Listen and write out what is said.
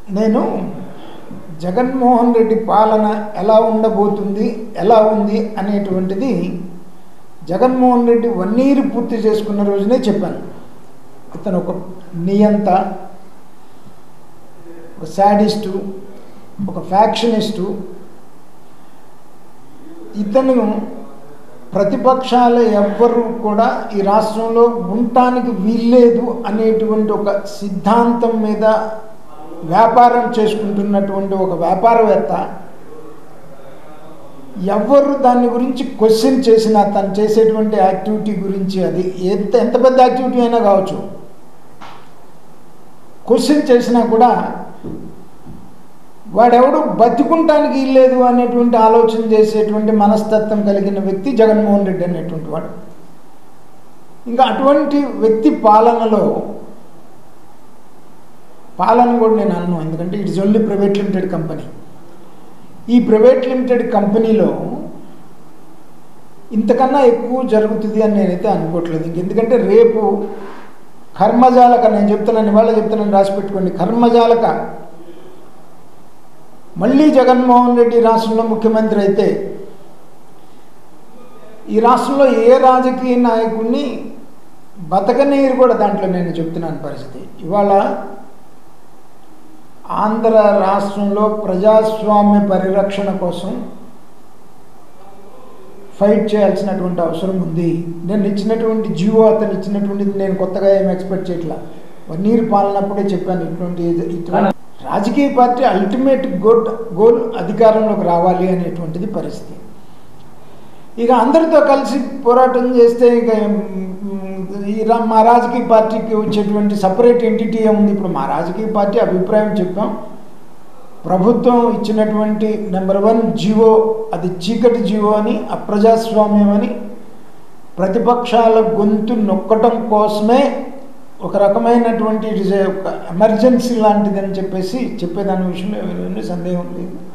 నేను జగన్మోహన్ రెడ్డి పాలన ఎలా ఉండబోతుంది ఎలా ఉంది అనేటువంటిది జగన్మోహన్ రెడ్డి వన్ ఇయర్ పూర్తి చేసుకున్న రోజునే చెప్పాను ఇతను ఒక నియంత ఒక శాడిస్టు ఒక ఫ్యాక్షనిస్టు ఇతను ప్రతిపక్షాల ఎవ్వరు కూడా ఈ రాష్ట్రంలో ఉండటానికి వీల్లేదు అనేటువంటి ఒక సిద్ధాంతం మీద వ్యాపారం చేసుకుంటున్నటువంటి ఒక వ్యాపారవేత్త ఎవరు దాని గురించి క్వశ్చన్ చేసినా తను చేసేటువంటి యాక్టివిటీ గురించి అది ఎంత ఎంత పెద్ద యాక్టివిటీ అయినా కావచ్చు క్వశ్చన్ చేసినా కూడా వాడెవడు బతికుంటానికి లేదు అనేటువంటి ఆలోచన చేసేటువంటి మనస్తత్వం కలిగిన వ్యక్తి జగన్మోహన్ రెడ్డి అనేటువంటి వాడు ఇంకా అటువంటి వ్యక్తి పాలనలో పాలన కూడా నేను అన్ను ఎందుకంటే it's only private limited company ఈ ప్రైవేట్ లిమిటెడ్ కంపెనీలో ఇంతకన్నా ఎక్కువ జరుగుతుంది అని నేనైతే అనుకోవట్లేదు ఇంక ఎందుకంటే రేపు కర్మజాలక నేను చెప్తున్నాను ఇవాళ చెప్తున్నాను రాసి పెట్టుకోండి కర్మజాలక మళ్ళీ జగన్మోహన్ రెడ్డి రాష్ట్రంలో ముఖ్యమంత్రి అయితే ఈ రాష్ట్రంలో ఏ రాజకీయ నాయకుడిని బతకనీరు కూడా దాంట్లో నేను చెప్తున్నాను పరిస్థితి ఇవాళ ఆంధ్ర రాష్ట్రంలో ప్రజాస్వామ్య పరిరక్షణ కోసం ఫైట్ చేయాల్సినటువంటి అవసరం ఉంది నేను ఇచ్చినటువంటి జీవో అతను ఇచ్చినటువంటిది నేను కొత్తగా ఏం ఎక్స్పెక్ట్ చేయట్లా నీరు పాలనప్పుడే చెప్పాను ఇటువంటి ఇటువంటి రాజకీయ పార్టీ అల్టిమేట్ గోల్ గోల్ అధికారంలోకి రావాలి అనేటువంటిది పరిస్థితి ఇక అందరితో కలిసి పోరాటం చేస్తే ఇక ఈ రా- మా రాజకీయ పార్టీకి వచ్చేటువంటి సపరేట్ ఎంటిటీ ఏముంది ఇప్పుడు మా రాజకీయ పార్టీ అభిప్రాయం చెప్పాం ప్రభుత్వం ఇచ్చినటువంటి నెంబర్ వన్ జీవో అది చీకటి జీవో అని అప్రజాస్వామ్యం అని ప్రతిపక్షాల గొంతు నొక్కటం కోసమే ఒక రకమైనటువంటి ఇట్ ఇస్ ఒక ఎమర్జెన్సీ లాంటిదని చెప్పేసి చెప్పేదాని విషయంలో ఎవరి సందేహం లేదు